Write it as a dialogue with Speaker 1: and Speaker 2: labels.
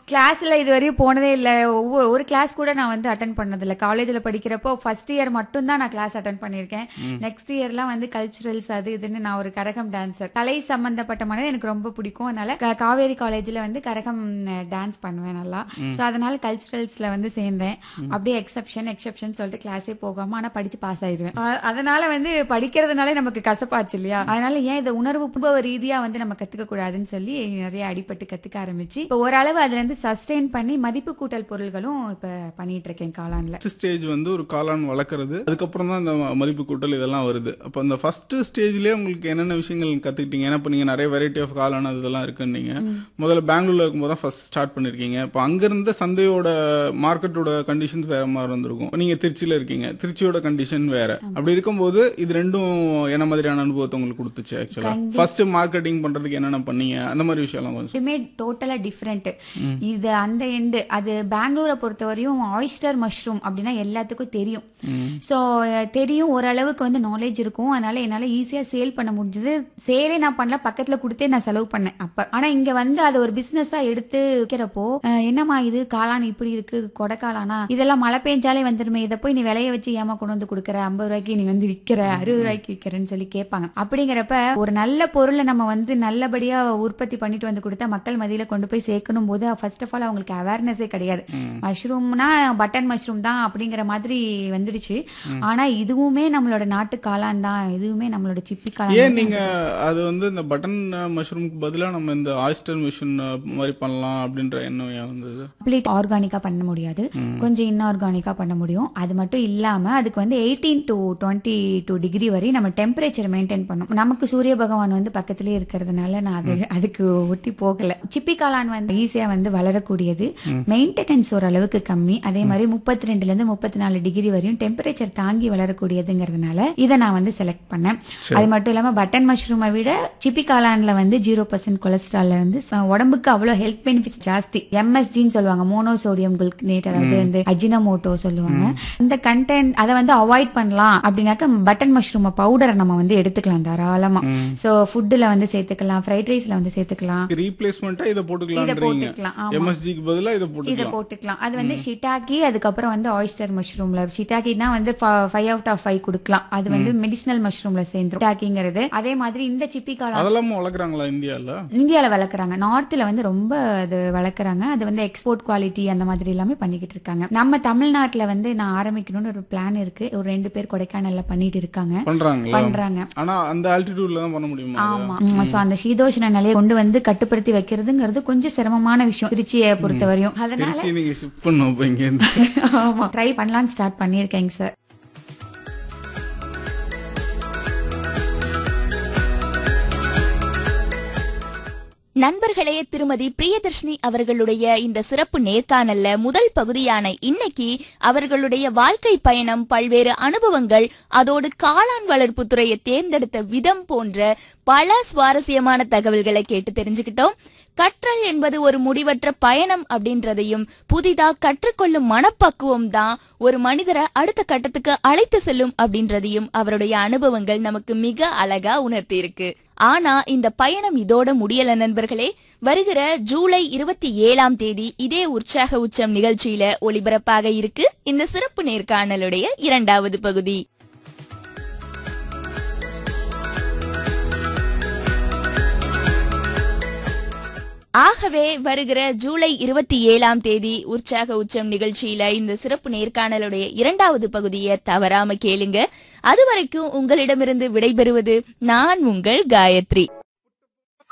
Speaker 1: கிளாஸ்ல இது வரையும் போனதே இல்ல ஒவ்வொரு ஒரு கிளாஸ் கூட நான் வந்து அட்டன் பண்ணது இல்ல காலேஜ்ல படிக்கிறப்போ ஃபர்ஸ்ட் இயர் மட்டும் தான் நான் கிளாஸ் அட்டன் பண்ணிருக்கேன் நெக்ஸ்ட் இயர்லாம் வந்து கல்ச்சுரல்ஸ் அது இதுன்னு நான் ஒரு கரகம் டான்சர் கலை சம்பந்தப்பட்டமானது எனக்கு ரொம்ப பிடிக்கும் அதனால க- காவேரி காலேஜ்ல வந்து கரகம் டான்ஸ் பண்ணுவேன் நல்லா சோ அதனால கல்ச்சுரல்ஸ்ல வந்து சேர்ந்தேன் அப்படியே எக்ஸப்ஷன் எக்ஸப்ஷன் சொல்லிட்டு கிளாஸே போகாம ஆனா படிச்சு பாஸ் ஆயிடுவேன் அ- அதனால வந்து படிக்கிறதுனாலே நமக்கு கசப்பாச்சு இல்லையா அதனால ஏன் இதை உணர்வு பூர்வ ரீதியா வந்து நம்ம கத்துக்க கூடாதுன்னு சொல்லி நிறைய அடிபட்டு கத்துக்க ஆரம்பிச்சு இப்போ ஓரளவு அதுல இருந்து சஸ்டெயின் பண்ணி மதிப்பு கூட்டல் பொருள்களும் இப்ப பண்ணிட்டு இருக்கேன் காளான்ல
Speaker 2: ஃபர்ஸ்ட் ஸ்டேஜ் வந்து ஒரு காளான் வளர்க்குறது அதுக்கப்புறம் தான் இந்த மதிப்பு கூட்டல் இதெல்லாம் வருது அப்போ அந்த ஃபர்ஸ்ட் ஸ்டேஜ்லேயே உங்களுக்கு என்னென்ன விஷயங்கள் கற்றுக்கிட்டீங்க ஏன்னா இப்போ நீங்கள் நிறைய வெரைட்டி ஆஃப் காளான் அது இதெல்லாம் இருக்குன்னீங்க முதல்ல பெங்களூர்ல இருக்கும்போது தான் ஃபர்ஸ்ட் ஸ்டார்ட் பண்ணியிருக்கீங்க இப்போ அங்கேருந்த சந்தையோட மார்க்கெட்டோட கண்டிஷன்ஸ் வேற மாதிரி இருந்திருக்கும் நீங்கள் திருச்சியில் இருக்கீங்க திருச்சியோட கண்டிஷன் வேற அப்படி இருக்கும்போது இது ரெண்டும் என்ன மாதிரியான அனுபவத்தை உங்களுக்கு கொடுத்துச்சு ஆக்சுவலாக ஃபர்ஸ்ட் மார்க்கெட்டிங் பண்ணுறதுக்கு என்னென்ன பண்ணீங்க அந்த மாதிரி விஷயம்லாம் கொஞ்சம்
Speaker 1: ரெண்டுமே டோட்டலா டிஃப்ரெண்ட் இது அந்த எண்டு அது பெங்களூரை பொறுத்தவரையும் ஆயிஸ்டர் மஷ்ரூம் அப்படின்னா எல்லாத்துக்கும் தெரியும் ஸோ தெரியும் ஓரளவுக்கு வந்து நாலேஜ் இருக்கும் அதனால என்னால ஈஸியா சேல் பண்ண முடிஞ்சது சேலே நான் பண்ணல பக்கத்துல கொடுத்தே நான் செலவு பண்ணேன் அப்ப ஆனா இங்க வந்து அது ஒரு பிசினஸா எடுத்து விற்கிறப்போ அஹ், என்னம்மா இது காளான் இப்படி இருக்கு கொடை காளானா இதெல்லாம் மழை பெஞ்சாலே வந்துருமே இதை போய் நீ விலைய வச்சு ஏமா கொண்டு வந்து கொடுக்குற ஐம்பது ரூபாய்க்கு நீ வந்து விற்கிற அறுபது ரூபாய்க்கு விற்கிறேன்னு சொல்லி கேட்பாங்க அப்படிங்கிறப்ப ஒரு நல்ல பொருளை நம்ம வந்து நல்லபடியா உற்பத்தி பண்ணிட்டு வந்து கொடுத்தா மக்கள் மத்தியில கொண்டு போய் சேர்க்கணும் போது ஃபர்ஸ்ட் ஆஃப் ஆல் அவங்களுக்கு அவேர்னஸே கிடையாது மஷ்ரூம்னா பட்டன் மஷ்ரூம் தான் அப்படிங்கிற மாதிரி வந்துடுச்சு ஆனா இதுவுமே நம்மளோட நாட்டு காளான் தான் இதுவுமே நம்மளோட சிப்பி காளான்
Speaker 2: ஏன் நீங்க அது வந்து இந்த பட்டன் மஷ்ரூம்க்கு பதிலா நம்ம இந்த ஆயிஸ்டர் மிஷின் மாதிரி பண்ணலாம் அப்படின்ற எண்ணம் ஏன் வந்தது
Speaker 1: கம்ப்ளீட் ஆர்கானிக்கா பண்ண முடியாது கொஞ்சம் இன்ஆர்கானிக்கா பண்ண முடியும் அது மட்டும் இல்லாம அதுக்கு வந்து eighteen to twenty two degree வரை நம்ம டெம்பரேச்சர் மெயின்டைன் பண்ணும் நமக்கு சூரிய பகவான் வந்து பக்கத்திலே இருக்கிறதுனால நான் அது அதுக்கு ஒட்டி போகல சிப்பி காளான் வந்து ஈஸியா வந்து வளரக்கூடியது மெயின்டெனன்ஸ் ஓரளவுக்கு கம்மி அதே மாதிரி முப்பத்தி ரெண்டுல இருந்து முப்பத்தி நாலு டிகிரி வரையும் டெம்பரேச்சர் தாங்கி வளரக்கூடியதுங்கிறதுனால இதை நான் வந்து செலக்ட் பண்ணேன் அது மட்டும் இல்லாம பட்டன் மஷ்ரூமை விட சிப்பி காளான்ல வந்து ஜீரோ பர்சன்ட் கொலஸ்ட்ரால்ல வந்து ச- உடம்புக்கு அவ்வளவு ஹெல்த் பெனிஃபிட்ஸ் ஜாஸ்தி எம்எஸ்ஜின்னு சொல்லுவாங்க மோனோசோடியம் குல்கனேட் அதாவது வந்து அஜினமோட்டோ சொல்லுவாங்க இந்த கண்டென்ட் அதை வந்து அவாய்ட் பண்ணலாம் அப்படின்னாக்க பட்டன் மஷ்ரூம் பவுடரை நம்ம வந்து எடுத்துக்கலாம் தாராளமா சோ ஃபுட்டுல வந்து சேர்த்துக்கலாம் ஃப்ரைட் ரைஸ்ல வந்து சேர்த்துக்கலாம்
Speaker 2: ரீப்ளேஸ்மெண்ட்டா இதை
Speaker 1: இதை
Speaker 2: போட்டுக்கலாம்ன்றீங்க
Speaker 1: போட்டுக்கலாம் ஆமா
Speaker 2: எம்எஸ்ஜிக்கு பதிலா இதை
Speaker 1: இதை
Speaker 2: போட்டுக்கலாம்
Speaker 1: போட்டுக்கலாம் அது வந்து ஷிட்டாக்கி அதுக்கப்புறம் வந்து ஆயிஸ்டர் மஷ்ரூம்ல ஷிட்டாக்கினா வந்து ஃபைவ் அவுட் ஆஃப் ஃபைவ் கொடுக்கலாம் அது வந்து மெடிசினல் மஷ்ரூம்ல சேர்ந்துரும் ஷிட்டாக்கிங்கிறது அதே மாதிரி இந்த சிப்பி காளான்
Speaker 2: அதெல்லாம் வளர்க்குறாங்களா இந்தியால
Speaker 1: இந்தியால வளர்க்குறாங்க நார்த்ல வந்து ரொம்ப அது வளர்க்குறாங்க அது வந்து எக்ஸ்போர்ட் குவாலிட்டி அந்த மாதிரி எல்லாமே பண்ணிக்கிட்டு இருக்காங்க நம்ம தமிழ்நாட்டுல வந்து நான் ஆரம்பிக்கணும்னு ஒரு பிளான் இருக்கு ஒரு ரெண்டு பேர் கொடைக்கானல்ல பண்ணிட்டு இருக்காங்க
Speaker 2: பண்றாங்களா
Speaker 1: பண்றாங்க
Speaker 2: ஆனா அந்த ஆல்டிடியூட்ல தான் பண்ண முடியுமா அது?
Speaker 1: ஆமா சோ அந்த சீதோஷண நிலையை கொண்டு வந்து கட்டுப்படுத்தி வைக்கிறதுங்கிறது கொஞ்சம் சிரமமான விஷயம் திருச்சியை பொறுத்தவரையும் அதனால
Speaker 2: திருச்சி நீங்க ஷிஃப்ட் பண்ணும் இப்போ இங்க இருந்து
Speaker 1: ஆமா ட்ரை பண்ணலாம்னு ஸ்டார்ட் பண்ணியிருக்கேங்க சார்
Speaker 3: நண்பர்களே திருமதி பிரியதர்ஷினி அவர்களுடைய இந்த சிறப்பு நேர்காணல்ல முதல் பகுதியான இன்னைக்கு அவர்களுடைய வாழ்க்கை பயணம் பல்வேறு அனுபவங்கள் அதோடு காளான் வளர்ப்பு துறையை தேர்ந்தெடுத்த விதம் போன்ற பல சுவாரஸ்யமான தகவல்களை கேட்டு தெரிஞ்சுக்கிட்டோம் கற்றல் என்பது ஒரு முடிவற்ற பயணம் அப்படின்றதையும் புதிதா கற்றுக்கொள்ளும் மனப்பக்குவம் தான் ஒரு மனிதரை அடுத்த கட்டத்துக்கு அழைத்து செல்லும் அப்படின்றதையும் அவருடைய அனுபவங்கள் நமக்கு மிக அழகா உணர்த்தி இருக்கு ஆனா இந்த பயணம் இதோட முடியல நண்பர்களே வருகிற ஜூலை இருபத்தி ஏழாம் தேதி இதே உற்சாக உச்சம் நிகழ்ச்சியில ஒளிபரப்பாக இருக்கு இந்த சிறப்பு நேர்காணலுடைய இரண்டாவது பகுதி ஆகவே வருகிற ஜூலை இருபத்தி ஏழாம் தேதி உற்சாக உச்சம் நிகழ்ச்சியில இந்த சிறப்பு நேர்காணலுடைய இரண்டாவது பகுதியை தவறாம கேளுங்க அது வரைக்கும் உங்களிடமிருந்து விடைபெறுவது நான் உங்கள் காயத்ரி